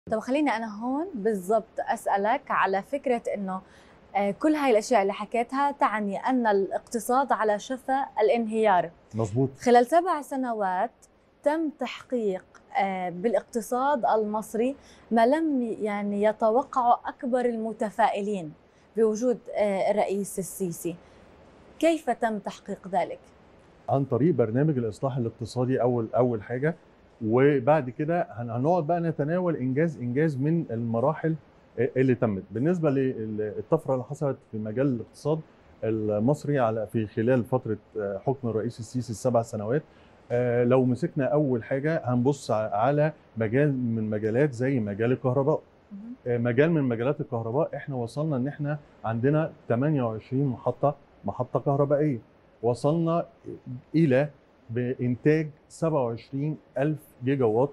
طب خليني انا هون بالضبط اسالك على فكره انه آه، كل هاي الاشياء اللي حكيتها تعني ان الاقتصاد على شفا الانهيار مظبوط خلال سبع سنوات تم تحقيق آه، بالاقتصاد المصري ما لم يعني يتوقعه اكبر المتفائلين بوجود آه، الرئيس السيسي كيف تم تحقيق ذلك عن طريق برنامج الاصلاح الاقتصادي اول اول حاجه وبعد كده هن- هنقعد بقى نتناول انجاز انجاز من المراحل اللي تمت بالنسبه للطفره اللي حصلت في مجال الاقتصاد المصري على في خلال فتره حكم الرئيس السيسي السبع سنوات آه، لو مسكنا اول حاجه هنبص ع- على مجال من مجالات زي مجال الكهرباء مهم. آه، مجال من مجالات الكهرباء احنا وصلنا ان احنا عندنا 28 محطه محطه كهربائيه وصلنا الى بانتاج 27 الف جيجا وات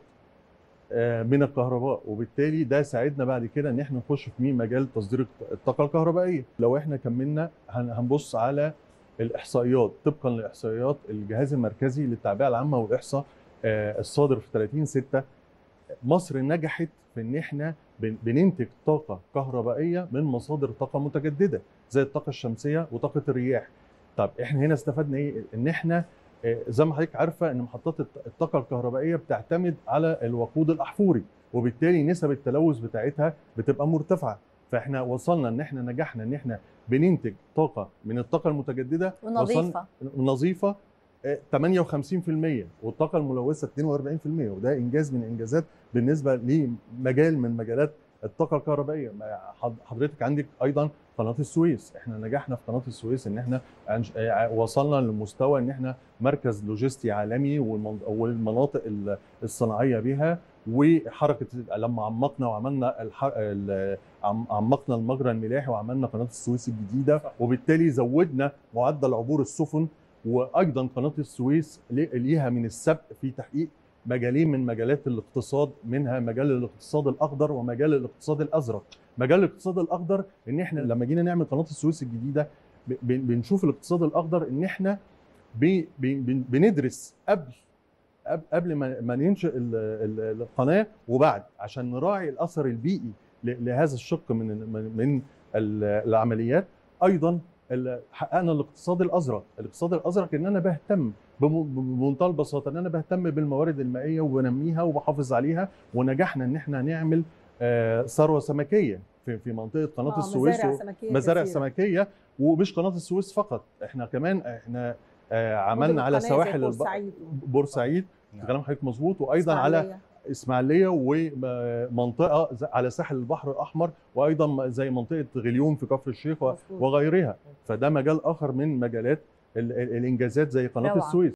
آه، من الكهرباء وبالتالي ده ساعدنا بعد كده ان احنا نخش في مين مجال تصدير الطاقه الكهربائيه لو احنا كملنا هن- هنبص على الاحصائيات طبقا لاحصائيات الجهاز المركزي للتعبئه العامه والاحصاء آه، الصادر في 30 6 مصر نجحت في ان احنا بن- بننتج طاقه كهربائيه من مصادر طاقه متجدده زي الطاقه الشمسيه وطاقه الرياح طب احنا هنا استفدنا ايه ان احنا آه، زي ما حضرتك عارفه ان محطات الط- الطاقه الكهربائيه بتعتمد على الوقود الاحفوري وبالتالي نسب التلوث بتاعتها بتبقى مرتفعه فاحنا وصلنا ان احنا نجحنا ان احنا بننتج طاقه من الطاقه المتجدده وصلنا- ونظيفه نظيفه آه، 58% والطاقه الملوثه 42% وده انجاز من انجازات بالنسبه لمجال من مجالات الطاقه الكهربائيه ما حض- حضرتك عندك ايضا قناه السويس احنا نجحنا في قناه السويس ان احنا عنش- آه، وصلنا لمستوى ان احنا مركز لوجستي عالمي والمن- والمناطق ال- الصناعيه بها وحركه لما عمقنا وعملنا الح... ال- عم- عمقنا المجرى الملاحي وعملنا قناه السويس الجديده وبالتالي زودنا معدل عبور السفن وايضا قناه السويس لي- ليها من السبق في تحقيق مجالين من مجالات الاقتصاد منها مجال الاقتصاد الاخضر ومجال الاقتصاد الازرق مجال الاقتصاد الاخضر ان احنا لما جينا نعمل قناه السويس الجديده ب- ب- بنشوف الاقتصاد الاخضر ان احنا بي- بي- بن- بندرس قبل قبل- قبل ما ما ننشئ ال- ال- القناه وبعد عشان نراعي الاثر البيئي ل- لهذا الشق من من من ال- العمليات ايضا ال- حققنا الاقتصاد الازرق الاقتصاد الازرق ان انا بهتم بم- بمنتهى البساطه ان انا بهتم بالموارد المائيه وبنميها وبحافظ عليها ونجحنا ان احنا نعمل آه، ثروه سمكيه في في منطقه قناه آه، السويس مزارع و- سمكية مزارع كثيرة. سمكيه ومش قناه السويس فقط احنا كمان احنا آه، مدن عملنا على القناة زي سواحل الب- بورسعيد بورسعيد كلام حضرتك مظبوط وايضا على إسماعيلية. اسماعيليه ومنطقه ز- على ساحل البحر الاحمر وايضا زي منطقه غليون في كفر الشيخ و- مظبوط. وغيرها فده مجال اخر من مجالات ال- ال- الانجازات زي قناه روعة. السويس